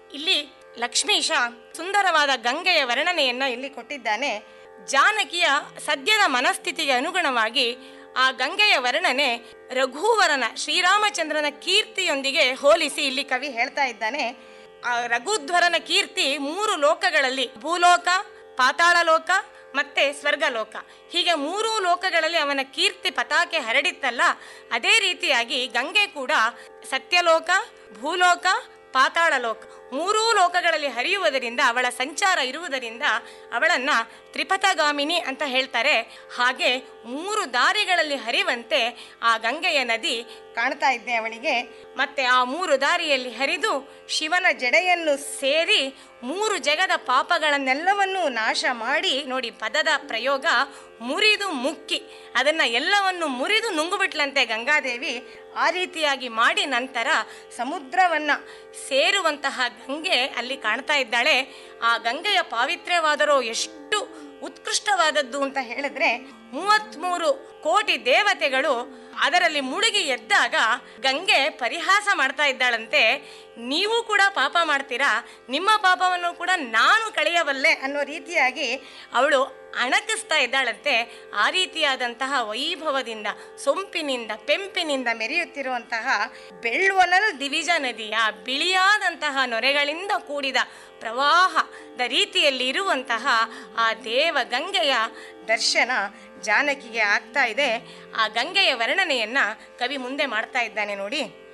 ಇಲ್ಲಿ ಲಕ್ಷ್ಮೀಶ ಸುಂದರವಾದ ಗಂಗೆಯ ವರ್ಣನೆಯನ್ನ ಇಲ್ಲಿ ಕೊಟ್ಟಿದ್ದಾನೆ ಜಾನಕಿಯ ಸದ್ಯದ ಮನಸ್ಥಿತಿಗೆ ಅನುಗುಣವಾಗಿ ಆ ಗಂಗೆಯ ವರ್ಣನೆ ರಘುವರನ ಶ್ರೀರಾಮಚಂದ್ರನ ಕೀರ್ತಿಯೊಂದಿಗೆ ಹೋಲಿಸಿ ಇಲ್ಲಿ ಕವಿ ಹೇಳ್ತಾ ಇದ್ದಾನೆ ಆ ರಘುಧ್ವರನ ಕೀರ್ತಿ ಮೂರು ಲೋಕಗಳಲ್ಲಿ ಭೂಲೋಕ ಪಾತಾಳ ಲೋಕ ಮತ್ತೆ ಸ್ವರ್ಗಲೋಕ ಹೀಗೆ ಮೂರೂ ಲೋಕಗಳಲ್ಲಿ ಅವನ ಕೀರ್ತಿ ಪತಾಕೆ ಹರಡಿತ್ತಲ್ಲ ಅದೇ ರೀತಿಯಾಗಿ ಗಂಗೆ ಕೂಡ ಸತ್ಯಲೋಕ ಭೂಲೋಕ ಪಾತಾಳ ಲೋಕ ಮೂರೂ ಲೋಕಗಳಲ್ಲಿ ಹರಿಯುವುದರಿಂದ ಅವಳ ಸಂಚಾರ ಇರುವುದರಿಂದ ಅವಳನ್ನ ತ್ರಿಪಥಗಾಮಿನಿ ಅಂತ ಹೇಳ್ತಾರೆ ಹಾಗೆ ಮೂರು ದಾರಿಗಳಲ್ಲಿ ಹರಿಯುವಂತೆ ಆ ಗಂಗೆಯ ನದಿ ಕಾಣ್ತಾ ಇದ್ದೆ ಅವಳಿಗೆ ಮತ್ತೆ ಆ ಮೂರು ದಾರಿಯಲ್ಲಿ ಹರಿದು ಶಿವನ ಜಡೆಯನ್ನು ಸೇರಿ ಮೂರು ಜಗದ ಪಾಪಗಳನ್ನೆಲ್ಲವನ್ನೂ ನಾಶ ಮಾಡಿ ನೋಡಿ ಪದದ ಪ್ರಯೋಗ ಮುರಿದು ಮುಕ್ಕಿ ಅದನ್ನ ಎಲ್ಲವನ್ನು ಮುರಿದು ನುಂಗುಬಿಟ್ಲಂತೆ ಗಂಗಾದೇವಿ ಆ ರೀತಿಯಾಗಿ ಮಾಡಿ ನಂತರ ಸಮುದ್ರವನ್ನ ಸೇರುವಂತಹ ಗಂಗೆ ಅಲ್ಲಿ ಕಾಣ್ತಾ ಇದ್ದಾಳೆ ಆ ಗಂಗೆಯ ಪಾವಿತ್ರ್ಯವಾದರೂ ಎಷ್ಟು ಉತ್ಕೃಷ್ಟವಾದದ್ದು ಅಂತ ಹೇಳಿದ್ರೆ ಮೂವತ್ಮೂರು ಕೋಟಿ ದೇವತೆಗಳು ಅದರಲ್ಲಿ ಮುಳುಗಿ ಎದ್ದಾಗ ಗಂಗೆ ಪರಿಹಾಸ ಮಾಡ್ತಾ ಇದ್ದಾಳಂತೆ ನೀವು ಕೂಡ ಪಾಪ ಮಾಡ್ತೀರಾ ನಿಮ್ಮ ಪಾಪವನ್ನು ಕೂಡ ನಾನು ಕಳೆಯಬಲ್ಲೆ ಅನ್ನೋ ರೀತಿಯಾಗಿ ಅವಳು ಅಣಕಿಸ್ತಾ ಇದ್ದಾಳಂತೆ ಆ ರೀತಿಯಾದಂತಹ ವೈಭವದಿಂದ ಸೊಂಪಿನಿಂದ ಪೆಂಪಿನಿಂದ ಮೆರೆಯುತ್ತಿರುವಂತಹ ಬೆಳ್ವನಲ್ ದಿವಿಜ ನದಿಯ ಬಿಳಿಯಾದಂತಹ ನೊರೆಗಳಿಂದ ಕೂಡಿದ ಪ್ರವಾಹದ ರೀತಿಯಲ್ಲಿ ಇರುವಂತಹ ಆ ದೇವ ಗಂಗೆಯ ದರ್ಶನ ಜಾನಕಿಗೆ ಆಗ್ತಾ ಇದೆ ಆ ಗಂಗೆಯ ವರ್ಣನೆಯನ್ನ ಕವಿ ಮುಂದೆ ಮಾಡ್ತಾ ಇದ್ದಾನೆ ನೋಡಿ